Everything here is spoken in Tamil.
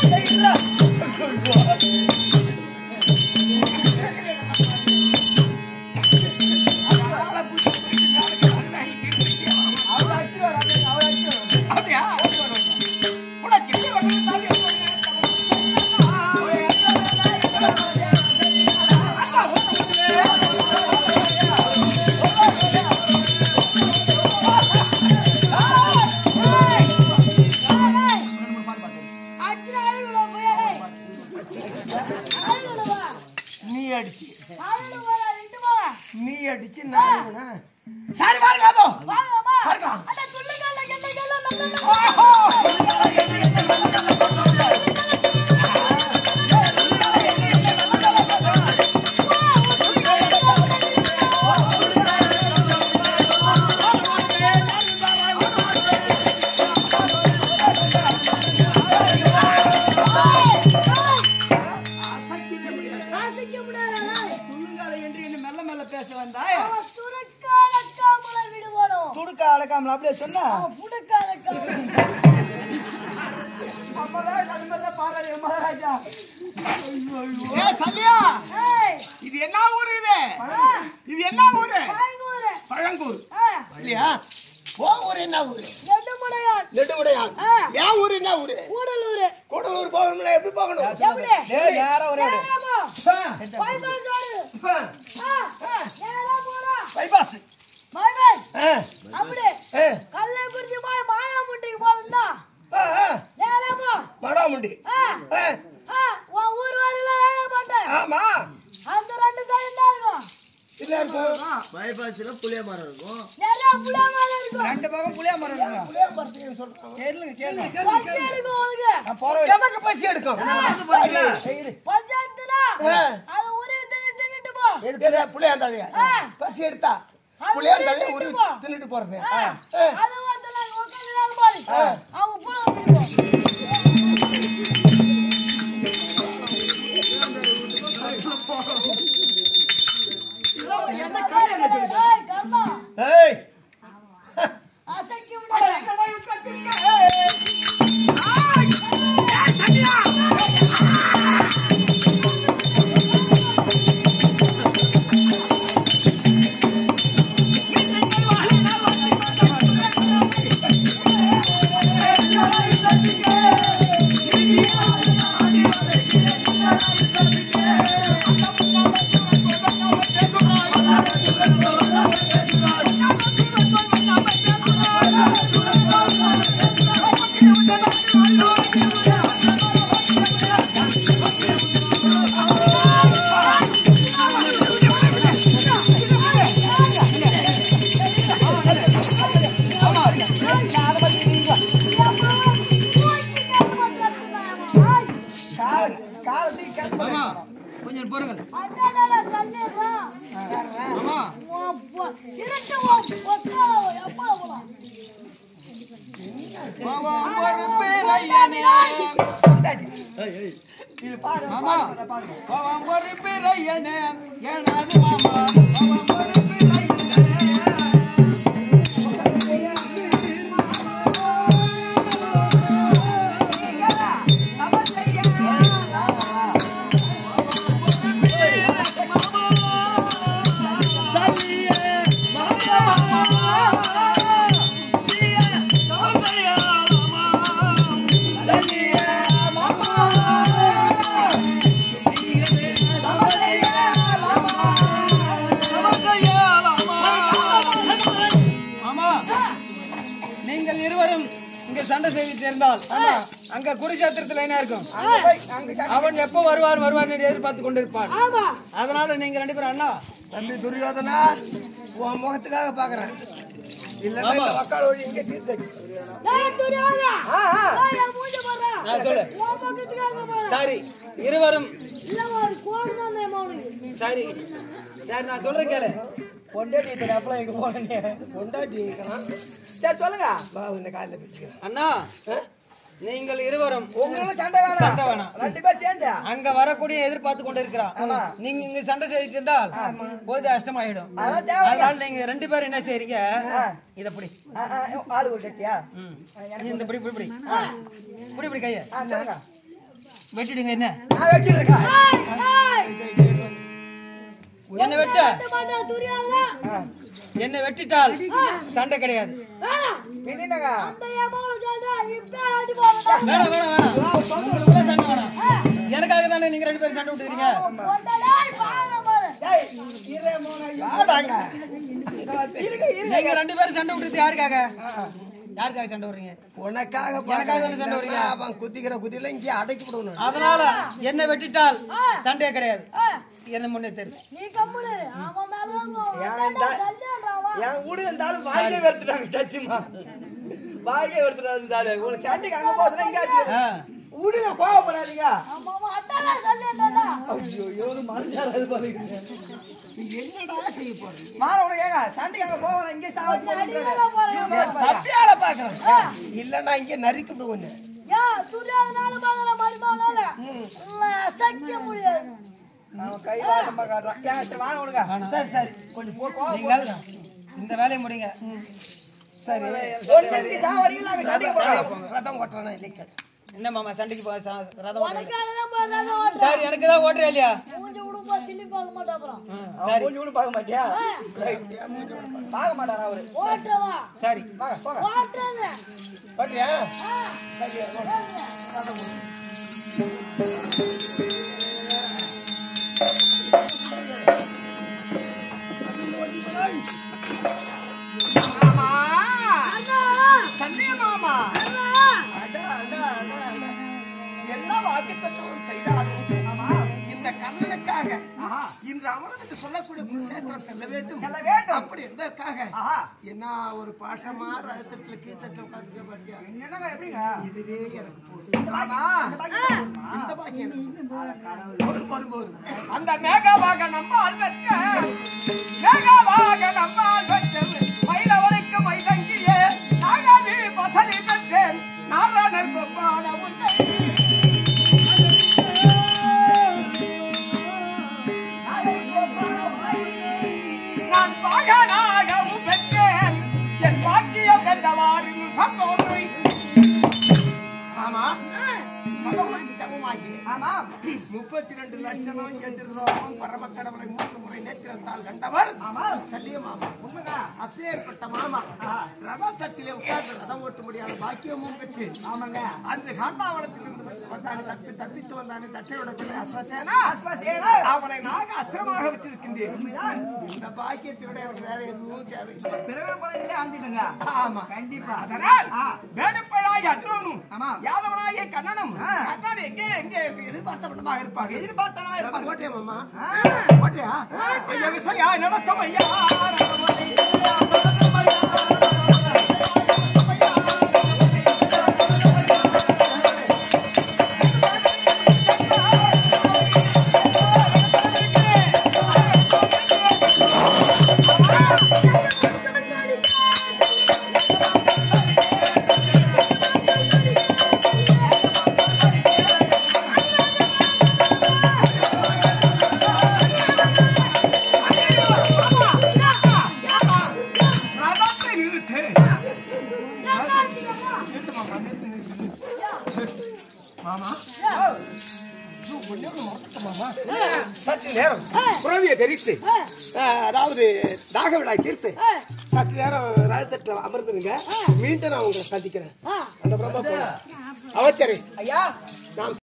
அப்படியா உனக்கு என்ன வகையில் நீ அடிச்சு நீ அடிச்சு நான் அடிப்பேனா? சரி பார்க்கலாம் போ. பார்க்கலாம் துணுங்காலை என்று என்ன மெல்ல மெல்ல பேச வந்தாய் துடுக்க அடக்காமல் அப்படியே சொன்னா ஏ சல்லியா இது என்ன ஊரு இது இது என்ன ஊரு பழங்கூர் இல்லையா ஓ ஊரு என்ன ஊரு நெடுமுடையான் என் ஊரு என்ன ஊரு கூடலூர் கூடலூர் போகணும்னா எப்படி போகணும் எப்படி ஏய், நேரா ஒரே ஒரு. நேரமா? ஆ, பைபாஸ் ரோடு. ஆ, ஆ, நேரா போடா. Bypass bypass. ஆ, அப்படி ஆ, கள்ளக்குறிச்சி போய் மாயாமுட்டிக்கு போறதா ஆ, ஆ, நேரமா மடாமுண்டி ஆ, ஆ, ஆ, உன் ஊர் வரல வேலை பார்த்தேன் ஆமா அந்த ரெண்டு சைடு தான் இருக்கும் இல்ல இருக்கும் பைபாஸ்ல புளிய மரம் இருக்கும் நிறைய புள்ள மாதிரி இருக்கும் ரெண்டு பக்கம் புளிய மரம் இருக்குங்க. புளிய மரத்துக்கு சொல்றாங்க கேளுங்க கேளுங்க பச்சை இருக்கும் உனக்கு நான் போற வழி- எனக்கு பசி எடுக்கும் சரி. பச்சை எடுத்துனா ஆ. அது உரி தின்னு தின்னுட்டு போ எது புளியாந்தழைய ஆ. பசி எடுத்தா அது புளியாந்தழைய தின்னுட்டு ஒரு போ. தின்னுட்டு போறது ஆ, ஆ. அது வந்து நாங்க உட்கார்ந்து பாரு அவங்க போல பிடிப்போம் ஏய், கர்ணா, ஏய் அசைக்க முடியாது. கால- காலத்துக்கு கேட்க மாமா மாட்டேன். கொஞ்சம் பொறுங்கள் அண்ணாடா, சொல்லிடுறேன். மாமா உன் பொ- இருட்டு உன் பொக்கால எப்பா போலாம்? மாமா ஒரு பேரையனே இது பாரு, மாமா பாரு, பாரு. மாமா ஒரு பேரையனே ஏனாது மாமா மாமா ஒரு பேரையனே மாமா நீங்கள் இருவரும் இங்க சண்டை செய்து சேர்ந்தால் அங்க குருஷேத்திரத்துல என்ன இருக்கும் அவன் எப்போ வருவார் வருவார் என்று எதிர்பார்த்து கொண்டிருப்பான் ஆமா அதனால நீங்க ரெண்டு பேரும் அண்ணா தம்பி துரியோதனா உன் முகத்துக்காக பாக்குறேன் இல்லன்னா இந்த வக்கால் வழி இங்கே தீர்த்தடி டேய், துரியோதனா. ஆ, ஆ. டேய், என் மூஞ்ச பாருடா. ஆ, சொல்லு. உன் பக்கத்துக்காக பாரு. சரி இருவரும் இல்ல, ஒரு கோடு தான் என் மகனுக்கு. சரி சரி நான் சொல்றேன் கேளு பொண்டாட்டி இத்தனை அப்பளம் எங்க போனீங்க கொண்டாட்டி இருக்கிறான் சரி சொல்லுங்க வா இந்த காலில் பிடிச்சிக்கிறேன் அண்ணா நீங்கள் இருவரும் உங்களோட சண்டை வேணாம் சண்டை வேணாம். ரெண்டு பேர் சேர்ந்து அங்க வரக்கூடிய எதிர்பார்த்து கொண்டு இருக்கிறான் நீங்க இங்க சண்டை செய்துட்டு இருந்தால் போது அஷ்டமாயிடும் அதெல்லாம் தேவை அதனால நீங்க ரெண்டு பேரும் என்ன செய்றீங்க இத பிடி ஆ, ஆ, ஆளு ஒரு சத்தியா ம். இந்த பிடி பிடி பிடி ஆ. பிடி பிடி கைய ஆ சொல்லுங்க வெட்டிடுங்க என்ன நான் வெட்டிருக்கேன் என்ன வெட்ட என்ன வெட்டிட்டால் சண்டை கிடையாது பின்னினங்க வேணாம் வேணாம் வேணாம் உங்களுக்குள்ள சண்டை வேணாம் எனக்காக தானே நீங்க ரெண்டு பேரும் சண்டை விட்டுக்கிறீங்க டேய் இரு மோன ஆடாங்க நீங்க ரெண்டு பேரும் சண்டை விட்டுறது யாருக்காக யாருக்காக சண்டை விடுறீங்க உனக்காக எனக்காக தானே சண்டை வர்றீங்க? அவன் குதிக்கிற குதியில இங்கே அடக்கி விடணும் அதனால என்ன வெட்டிட்டால் சண்டையே கிடையாது என்ன முன்னே தெரியும் நீ கம்முனு இரு. அவன் மேலதான் கோவம். ஏன்டா? சண்டைன்றாவா? என் வீடு இருந்தாலும் வாழ்க்கை வெறுத்துட்டாங்க சத்தியமா வாழ்க்கை வெறுத்துட்டாங்க உனக்கு சண்டைக்கு அங்க போச்சுன்னா இங்க அடிச்சு ஆ. விடுங்க கோவப்படாதீங்க ஆமா, ஆமா, அதானே சண்டைன்றாடா. ஐயோ ஐயோ மனுஷார இது பாருங்க நீ என்னடா செய்ய போறது மாற உனக்கு ஏங்க சண்டைக்கு அங்க போவேன் இங்கே சாவடி அடிக்கதான் போறேன். தப்பியால பாக்குறேன் இல்லன்னா இங்க நறுக்கி விடுவோன்னு ஏன், துரியாதனால பார்க்கற மருமகனால? உன்னை அசைக்க முடியாது. அவன் கை வாட்டமா காட்டுறான் ஏன் சரி வாங்க விடுங்க சரி சரி கொஞ்சம் போ கோவம் நீங்கள் இந்த வேலையை முடிங்க சரி சரி சாவடி இல்லாம சண்டைக்கு போறாங்க ரதம் கொட்டுறானா இல்லை கேட்டு என்ன மாமா சண்டைக்கு போ ச- ரதம் ஓட்டுறீங்க. உனக்காகதான் போறாங்க ஓட்டுறேன். சரி எனக்கு தான் ஓட்டுறா இல்லையா மூஞ்சி விடும்போ திரும்பி பார்க்க மாட்டேன் அப்புறம். அவன் கொஞ்சம் கூட பார்க்க மாட்டியா ரைட். பார்க்க மாட்டாரா அவரு ஓட்டுறவா? சரி வாங்க போங்க ஓட்டுறேன்னு. பாட்டியா ஆ, சரிங்க. மாமா அண்ணா, சந்திய மாமா அண்ணா. அடா, அடா, அடா, அடா. என்ன வாக்கு தத்துவம் செய்தாலும் இந்த கண்ணனுக்காக இன்று அமரனுக்கு சொல்லக்கூடிய குருசேத்திரம் செல்ல வேண்டும் செல்ல வேண்டும். அப்படி என்பதற்காக ஆஹா. என்ன ஒரு பாஷமா ரகத்துல கீழ்த்தட்டில் உட்காந்துக்க பாத்தியா என்னங்க எப்படிங்க இதுவே எனக்கு போதும் மாமா இந்த பாக்கியம் எனக்கு ஒரு வரும்போது அந்த மேகாவாக நம்மால் பெற்ற மேகாவாக நம்மால் பெற்ற மயிலவனுக்கு மைதங்கிய நாகாவி வசதி பெற்றேன் நாராயணர் கொப்பான உன்னை நான் மகனாகவும் பெற்றேன் என் பாக்கியம் என்றவாறு தந்தோன்றை ஆமா கடவுளுக்கு சமமாகி ஆமா முப்பத்தி ரெண்டு லட்சம் எதிர்ரோகம் பரமக்கடவுளை மூன்று முறை நேத்திரத்தால் கண்டவர் ஆமா சல்லிய மாமா உண்மைதான் அப்பேற்பட்ட மாமா ரதத்தட்டிலே உட்கார்ந்து ரதம் ஓட்ட முடியாத பாக்கியமும் பெற்று ஆமாங்க அந்த காண்டாவளத்தில் இருந்து வந்து வந்தானே தப்பி தப்பித்து வந்தானே தட்சையோட பிள்ளை அஸ்வசேனா அஸ்வசேனா. அவனை நாக அஸ்திரமாக விட்டிருக்கின்றேன் இந்த பாக்கியத்தினுடைய எனக்கு வேற எதுவும் தேவையில்லை பிறகு பழைய ஆண்டிடுங்க ஆமா கண்டிப்பா அதனால் ஆ. வேடுப்பையாகி அற்றவனும் ஆமா. யாதவனாகிய கண்ணனும் கண்ணன் எங்கே எங்கே எதிர்பார்த்த விடமாக இருப்பாங்க எதிர்பார்த்தனா இருப்பாங்க ஓட்டே மாமா ஓட்டியா ஐயா விசையா நடத்தம் ஐயா ரதத்தை நிறுத்து நிறுத்து மாமா நிறுத்து நிறுத்து மாமா கொஞ்சம் மறந்துட்ட மாமா சற்று நேரம் புறவியை தெரித்து அதாவது தாகவிடா தீர்த்து சற்று நேரம் ரதத்தட்டில் அமர்ந்துருங்க மீண்டும் நான் உங்களை சந்திக்கிறேன் அந்த பிரம்ம அவச்சரி ஐயா நான்